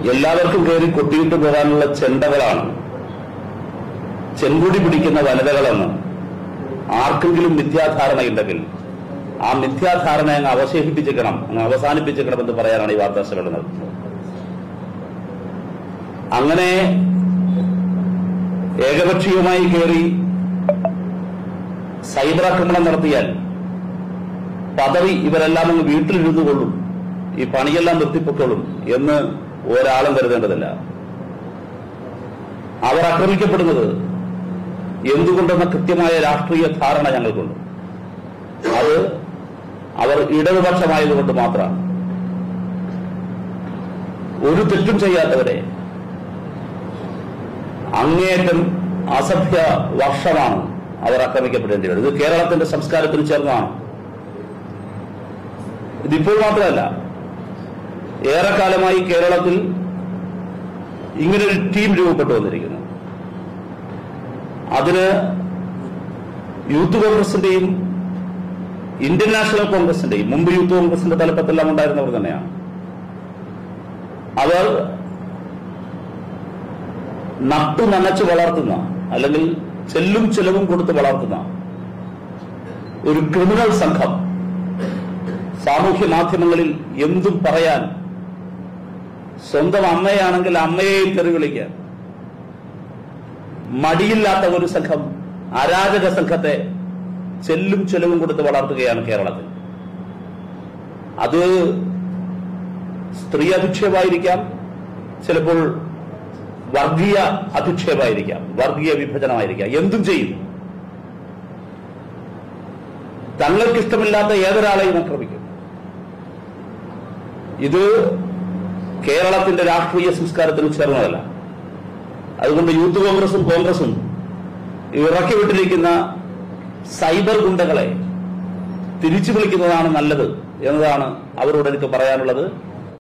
എല്ലാവർക്കും കയറി കൊട്ടിയിട്ട് പോകാനുള്ള ചെണ്ടകളാണ് ചെങ്കുടി പിടിക്കുന്ന വനിതകളെന്ന് ആർക്കെങ്കിലും മിഥ്യാധാരണയുണ്ടെങ്കിൽ ആ മിഥ്യാധാരണ അങ്ങ് അവശേഷിപ്പിച്ചേക്കണം അങ്ങ് അവസാനിപ്പിച്ചേക്കണമെന്ന് പറയാനാണ് ഈ വാർത്താ സമ്മേളനം നടത്തുന്നത് അങ്ങനെ ഏകപക്ഷീയമായി കയറി സൈബർ ആക്രമണം നടത്തിയാൽ പദവി ഇവരെല്ലാം അങ്ങ് വീട്ടിലിരുന്നു കൊള്ളും ഈ പണിയെല്ലാം നിർത്തിപ്പൊക്കോളും എന്ന് ഒരാളും കരുതേണ്ടതില്ല അവർ ആക്രമിക്കപ്പെടുന്നത് എന്തുകൊണ്ടെന്ന കൃത്യമായ രാഷ്ട്രീയ ധാരണ ഞങ്ങൾക്കുണ്ട് അത് അവർ ഇടതുപക്ഷമായതുകൊണ്ട് മാത്രമാണ് ഒരു തെറ്റും ചെയ്യാത്തവരെ അങ്ങേയറ്റം അസഭ്യ വർഷമാണ് അവർ ആക്രമിക്കപ്പെടേണ്ടി വരുന്നത് ഇത് കേരളത്തിന്റെ സംസ്കാരത്തിൽ ചേർന്നതാണ് ഇതിപ്പോൾ മാത്രമല്ല ഏറെക്കാലമായി കേരളത്തിൽ ഇങ്ങനൊരു ടീം രൂപപ്പെട്ടു വന്നിരിക്കുന്നു അതിന് യൂത്ത് കോൺഗ്രസിന്റെയും ഇന്ത്യൻ നാഷണൽ കോൺഗ്രസിന്റെയും മുമ്പ് യൂത്ത് കോൺഗ്രസിന്റെ തലപ്പത്തെല്ലാം ഉണ്ടായിരുന്നവർ തന്നെയാണ് അവർ നട്ടു നനച്ച് വളർത്തുന്ന അല്ലെങ്കിൽ ചെല്ലും ചെലവും കൊടുത്ത് വളർത്തുന്ന ഒരു ക്രിമിനൽ സംഘം സാമൂഹ്യ മാധ്യമങ്ങളിൽ എന്തും പറയാൻ സ്വന്തം അമ്മയാണെങ്കിൽ അമ്മയെയും തെറി വിളിക്കാൻ മടിയില്ലാത്ത ഒരു സംഘം അരാജക സംഘത്തെ ചെല്ലും ചെലവും കൊടുത്ത് വളർത്തുകയാണ് കേരളത്തിൽ അത് സ്ത്രീ അധിക്ഷേപമായിരിക്കാം ചിലപ്പോൾ വർഗീയ അധിക്ഷേപമായിരിക്കാം വർഗീയ വിഭജനമായിരിക്കാം എന്തും ചെയ്യും തങ്ങൾക്കിഷ്ടമില്ലാത്ത ഏതൊരാളെയും ആക്രമിക്കും ഇത് കേരളത്തിന്റെ രാഷ്ട്രീയ സംസ്കാരത്തിന് ചേർന്നതല്ല അതുകൊണ്ട് യൂത്ത് കോൺഗ്രസും കോൺഗ്രസും ഇറക്കി വിട്ടിരിക്കുന്ന സൈബർ ഗുണ്ടകളെ തിരിച്ചു വിളിക്കുന്നതാണ് നല്ലത് എന്നതാണ് അവരോട് എനിക്ക് പറയാനുള്ളത്